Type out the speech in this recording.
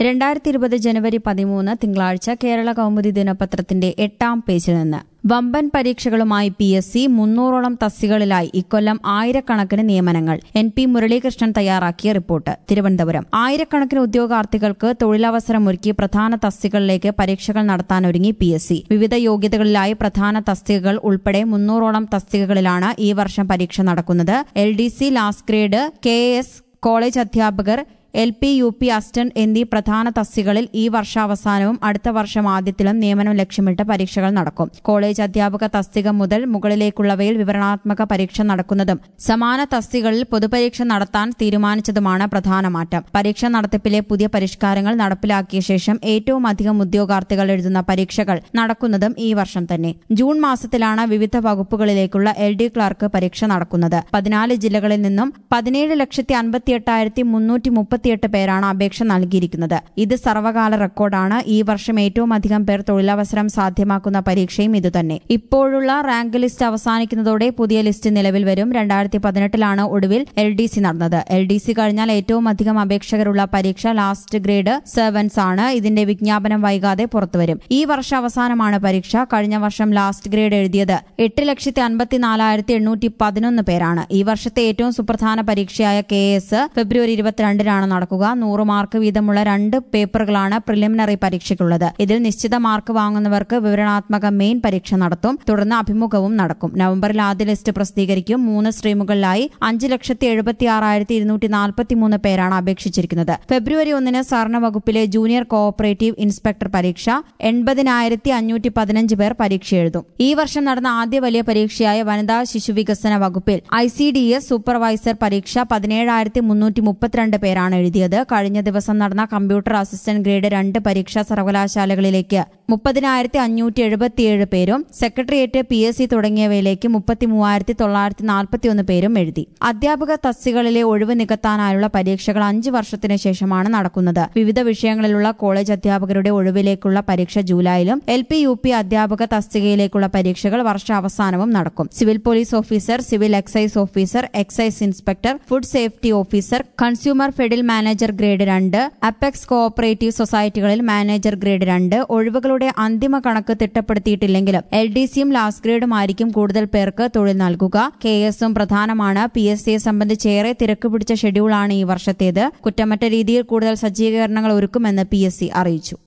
രണ്ടായിരത്തി ഇരുപത് ജനുവരി പതിമൂന്ന് തിങ്കളാഴ്ച കേരള കൗമുദി ദിനപത്രത്തിന്റെ എട്ടാം പേജിൽ നിന്ന് വമ്പൻ പരീക്ഷകളുമായി പി എസ് സി മുന്നൂറോളം തസ്തികളിലായി ഇക്കൊല്ലം ആയിരക്കണക്കിന് നിയമനങ്ങൾ എൻ പി മുരളീകൃഷ്ണൻ തയ്യാറാക്കിയ റിപ്പോർട്ട് തിരുവനന്തപുരം ആയിരക്കണക്കിന് ഉദ്യോഗാർത്ഥികൾക്ക് തൊഴിലവസരമൊരുക്കി പ്രധാന തസ്തികകളിലേക്ക് പരീക്ഷകൾ നടത്താനൊരുങ്ങി പി എസ് സി വിവിധ യോഗ്യതകളിലായി പ്രധാന തസ്തികകൾ ഉൾപ്പെടെ മുന്നൂറോളം തസ്തികകളിലാണ് ഈ വർഷം പരീക്ഷ നടക്കുന്നത് L D C last grade K S college അധ്യാപകർ L P U P assistant എന്നീ പ്രധാന തസ്തികളിൽ ഈ വർഷാവസാനവും അടുത്ത വർഷം ആദ്യത്തിലും നിയമനം ലക്ഷ്യമിട്ട് പരീക്ഷകൾ നടക്കും കോളേജ് അധ്യാപക തസ്തിക മുതൽ മുകളിലേക്കുള്ളവയിൽ വിവരണാത്മക പരീക്ഷ നടക്കുന്നതും സമാന തസ്തികളിൽ പൊതുപരീക്ഷ നടത്താൻ തീരുമാനിച്ചതുമാണ് പ്രധാന മാറ്റം പരീക്ഷ നടത്തിപ്പിലെ പുതിയ പരിഷ്കാരങ്ങൾ നടപ്പിലാക്കിയ ശേഷം ഏറ്റവും അധികം ഉദ്യോഗാർത്ഥികൾ എഴുതുന്ന പരീക്ഷകൾ നടക്കുന്നതും ഈ വർഷം തന്നെ ജൂൺ മാസത്തിലാണ് വിവിധ വകുപ്പുകളിലേക്കുള്ള എൽ ഡി ക്ലർക്ക് പരീക്ഷ നടക്കുന്നത് പതിനാല് ജില്ലകളിൽ നിന്നും പതിനേഴ് ലക്ഷത്തി അൻപത്തിയെട്ടായിരത്തി മുന്നൂറ്റി മുപ്പത്തിയെട്ട് പേരാണ് അപേക്ഷ നൽകിയിരിക്കുന്നത് ഇത് സർവകാല റെക്കോർഡാണ് ഈ വർഷം ഏറ്റവും അധികം പേർ തൊഴിലവസരം സാധ്യമാക്കുന്ന പരീക്ഷയും ഇതുതന്നെ ഇപ്പോഴുള്ള റാങ്ക് ലിസ്റ്റ് അവസാനിക്കുന്നതോടെ പുതിയ ലിസ്റ്റ് നിലവിൽ വരും രണ്ടായിരത്തി പതിനെട്ടിലാണ് ഒടുവിൽ എൽ ഡി സി നടന്നത് എൽ ഡി സി കഴിഞ്ഞാൽ ഏറ്റവും അധികം അപേക്ഷകരുള്ള പരീക്ഷ ലാസ്റ്റ് ഗ്രേഡ് സെവൻസ് ആണ് ഇതിന്റെ വിജ്ഞാപനം വൈകാതെ പുറത്തുവരും ഈ വർഷം അവസാനമാണ് പരീക്ഷ കഴിഞ്ഞ വർഷം ലാസ്റ്റ് ഗ്രേഡ് എഴുതിയത് എട്ട് ലക്ഷത്തി അൻപത്തിനാലായിരത്തി എണ്ണൂറ്റി പതിനൊന്ന് പേരാണ് ഈ വർഷത്തെ ഏറ്റവും സുപ്രധാന പരീക്ഷയായ കെ എസ് ഫെബ്രുവരി ഇരുപത്തിരണ്ടിനാണ് നടക്കുക നൂറ് മാർക്ക് വീതമുള്ള രണ്ട് പേപ്പറുകളാണ് പ്രിലിമിനറി പരീക്ഷയ്ക്കുള്ളത് ഇതിൽ നിശ്ചിത മാർക്ക് വാങ്ങുന്നവർക്ക് വിവരണാത്മക മെയിൻ പരീക്ഷ നടത്തും തുടർന്ന് അഭിമുഖവും നടക്കും നവംബറിൽ ആദ്യ ലിസ്റ്റ് പ്രസിദ്ധീകരിക്കും മൂന്ന് സ്ട്രീമുകളിലായി അഞ്ച് ലക്ഷത്തി എഴുപത്തി ആറായിരത്തി ഇരുന്നൂറ്റി നാൽപ്പത്തിമൂന്ന് പേരാണ് അപേക്ഷിച്ചിരിക്കുന്നത് ഫെബ്രുവരി ഒന്നിന് സഹകരണ വകുപ്പിലെ ജൂനിയർ കോഓപ്പറേറ്റീവ് ഇൻസ്പെക്ടർ പരീക്ഷ എൺപതിനായിരത്തി അഞ്ഞൂറ്റി പതിനഞ്ച് പേർ പരീക്ഷ എഴുതും ഈ വർഷം നടന്ന ആദ്യ വലിയ പരീക്ഷയായ വനിതാ ശിശുവികസന വകുപ്പിൽ I C D S supervisor പരീക്ഷ പതിനേഴായിരത്തി മുന്നൂറ്റി മുപ്പത്തിരണ്ട് പേരാണ് എഴുതിയത് കഴിഞ്ഞ ദിവസം നടന്ന കമ്പ്യൂട്ടർ അസിസ്റ്റന്റ് ഗ്രേഡ് രണ്ട് പരീക്ഷ സർവകലാശാലകളിലേക്ക് മുപ്പതിനായിരത്തി അഞ്ഞൂറ്റി എഴുപത്തിയേഴ് പേരും സെക്രട്ടേറിയറ്റ് പി എസ് സി തുടങ്ങിയവയിലേക്ക് മുപ്പത്തി മൂവായിരത്തി തൊള്ളായിരത്തി നാൽപ്പത്തിയൊന്ന് പേരും എഴുതി അധ്യാപക തസ്തികളിലെ ഒഴിവ് നികത്താനായുള്ള പരീക്ഷകൾ അഞ്ച് വർഷത്തിന് ശേഷമാണ് നടക്കുന്നത് വിവിധ വിഷയങ്ങളിലുള്ള കോളേജ് അധ്യാപകരുടെ ഒഴിവിലേക്കുള്ള പരീക്ഷ ജൂലൈയിലും എൽ പി യു പി അധ്യാപക തസ്തികയിലേക്കുള്ള പരീക്ഷകൾ വർഷാവസാനവും നടക്കും civil police officer civil excise officer excise inspector food safety officer consumer ഫെഡിൽ മാനേജർ ഗ്രേഡ് രണ്ട് അപ്പെക്സ് കോഓപ്പറേറ്റീവ് സൊസൈറ്റികളിൽ മാനേജർ ഗ്രേഡ് രണ്ട് ഒഴിവുകളുടെ അന്തിമ കണക്ക് തിട്ടപ്പെടുത്തിയിട്ടില്ലെങ്കിലും എൽ ഡി സിയും ലാസ്റ്റ് ഗ്രേഡുമായിരിക്കും കൂടുതൽ പേർക്ക് തൊഴിൽ നൽകുക കെ എസും പ്രധാനമാണ് പി എസ് സിയെ സംബന്ധിച്ച് ഏറെ തിരക്ക് പിടിച്ച ഷെഡ്യൂളാണ് ഈ വർഷത്തേത് കുറ്റമറ്റ രീതിയിൽ കൂടുതൽ സജ്ജീകരണങ്ങൾ ഒരുക്കുമെന്ന് പി എസ് സി അറിയിച്ചു